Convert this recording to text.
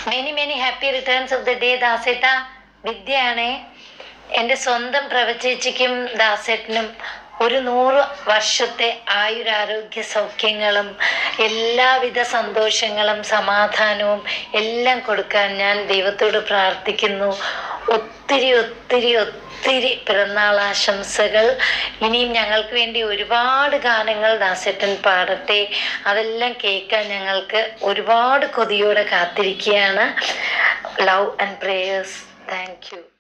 many many happy returns of the day ദാസേട്ട വിദ്യയാണേ എൻ്റെ സ്വന്തം പ്രവചേച്ചിക്കും ദാസേട്ടനും ഒരു നൂറ് വർഷത്തെ ആയുരാരോഗ്യ സൗഖ്യങ്ങളും എല്ലാവിധ സന്തോഷങ്ങളും സമാധാനവും എല്ലാം കൊടുക്കാൻ ഞാൻ ദൈവത്തോട് പ്രാർത്ഥിക്കുന്നു ഒത്തിരി ഒത്തിരി ഒത്തിരി പിറന്നാൾ ആശംസകൾ ഇനിയും ഞങ്ങൾക്ക് വേണ്ടി ഒരുപാട് ഗാനങ്ങൾ ദാസേട്ടൻ പാടട്ടെ അതെല്ലാം കേൾക്കാൻ ഞങ്ങൾക്ക് ഒരുപാട് കൊതിയോടെ കാത്തിരിക്കുകയാണ് love and prayers thank U